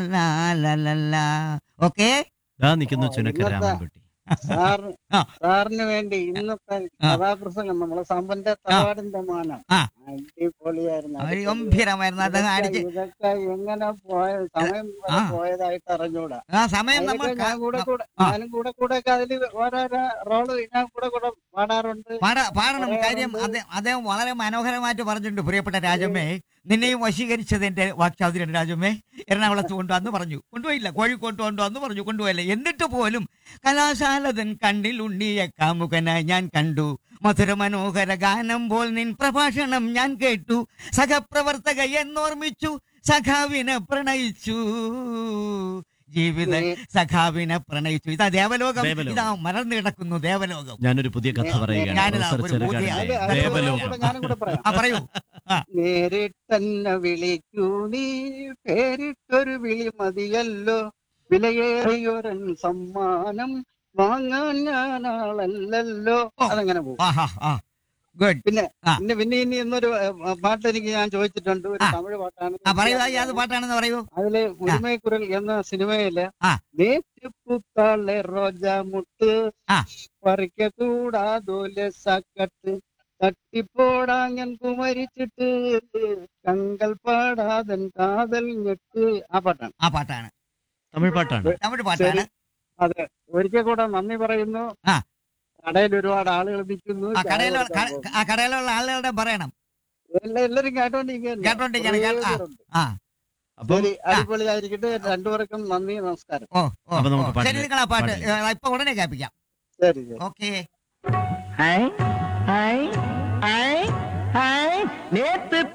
Okay ദാ നിൽക്കുന്നു ഓ, ചുനക്കര ഇന്നത്തെ- രാമൻകുട്ടി സാർ ആ. സാറിന് വേണ്ടി ഇന്നത്തെ കഥാപ്രസംഗം നമ്മളെ സമ്പന്റെ തറവാടിന്റെ മാനം ആ. അടിപൊളിയായിരുന്നു ഒരു അടിപൊളി. ഗംഭീരമായിരുന്നു അദ്ദേഹം ഇതൊക്കെ- അടിച്ച് ഇതൊക്കെ എങ്ങനെ പോയ സമയം വരെ ആ. പോയതായിട്ട് അറിഞ്ഞൂടാ ആ സമയം നമ്മൾ അതിലൊക്കെ ഞാൻ കൂടെ കൂടെ ആ. ഞാനും കൂടെ കൂടെ ഒക്കെ അതില് ഓരോരോ റോള് ഞാൻ കൂടെ കൂടെ പാടാറുണ്ട് പാടാ പാടണം പറയാറുണ്ട്. കാര്യം അദ്ദേഹം അദ്ദേഹം വളരെ മനോഹരമായിട്ട് പറഞ്ഞിട്ടുണ്ട് പ്രിയപ്പെട്ട രാജമ്മേ നിന്നെയും വശീകരിച്ചത് എന്റെ വാക്ചാതുര്യൻ രാജമ്മേ എറണാകുളത്ത് കൊണ്ടുവന്ന് പറഞ്ഞു കൊണ്ടുപോയില്ല കോഴിക്കോട്ട് കൊണ്ടുവന്ന് പറഞ്ഞു കൊണ്ടുപോയില്ല എന്നിട്ട് പോലും കലാശാലതൻ കണ്ണിൽ ഉണ്ണിയ കാമുകനായി ഞാൻ കണ്ടു മധുര മനോഹര ഗാനം പോൽ നിൻ പ്രഭാഷണം ഞാൻ കേട്ടു സഹപ്രവർത്തക എന്നോർമ്മിച്ചു സഖാവിനെ പ്രണയിച്ചു ജീവിത സഖാവിനെ പ്രണയിച്ചു ഇതാ ദേവലോകം ദേവലോകം. ഇതാ മലർന്നു കിടക്കുന്നു ദേവലോകം ഞാനൊരു പുതിയ കഥ പറയുകയാണ് ഞാനിതാ പ്രൊഫസർ ഒരു പുതിയ- ചെറുകാടിന്റെ അത് അത് ദേവലോകം കൂടെ ഞാനും കൂടെ പറയാം ആ പറയൂ നേരിട്ടെന്നെ വിളിക്കൂ നീ പേരിട്ടൊരു വിളി മതിയല്ലോ വിലയേറിയൊരൻ സമ്മാനം വാങ്ങാൻ ഞാൻ ആളല്ലല്ലോ ഓ. അതങ്ങനെ പോകും ആഹാ ആ ഗുഡ് പിന്നെ ആ. പിന്നെ പിന്നെ ഇനി ഇന്നൊരു ഏഹ്, പാട്ട് എനിക്ക് ഞാൻ ചോദിച്ചിട്ടുണ്ട് ഒരു ആ. തമിഴ് പാട്ടാണ് ആ പറയൂ ആ ഏത് പാട്ടാണെന്ന് പറയൂ അതില് ഉരിമൈക്കുരൽ എന്ന സിനിമയില് ആ. നേറ്റ് പൂത്താളെ റോജാ മുട്ട് ആ. പറിക്ക കൂടാതോലെ സക്കട്ട് തട്ടിപ്പോടാങ്ങൻ കുമരിച്ചിട്ട് കങ്കൽ പാടാതൻ കാതൽ ഞെട്ട് ആ പാട്ടാണ് ആ പാട്ടാണ് തമിഴ് പാട്ടാണ് തമിഴ് പാട്ടാണ് അതെ ഒരിക്കൽ കൂടെ നന്ദി പറയുന്നു ആ. കടയിൽ ഒരുപാട് ആളുകൾ നിൽക്കുന്നു ആ ചായ കടയിലുള്ള കൊടുക്കാൻ പോകുന്നു. ആ കടയിലുള്ള ആളുകളുടെ പറയണം എല്ലാ- എല്ലാരും കേട്ടോണ്ടിരിക്കുകയാണ് കേട്ടോണ്ടിരിക്കുകയാണ്. കുറേ ആ. പേരുണ്ട്. ആ അപ്പം ശരി അടിപൊളിയായിരിക്കട്ടെ രണ്ടുപേർക്കും നന്ദി നമസ്കാരം ഓ ഓ അപ്പൊ നമുക്ക് ഓ. പാട്ടില് ശരി നിങ്ങൾ ആ പാട്ട് പാടില്ലേ? ഏ, ഇപ്പൊ ഉടനെ കേൾപ്പിക്കാം ശരി ശരി ഓക്കെ ஐ ஐ ஐ ஐ நேத்து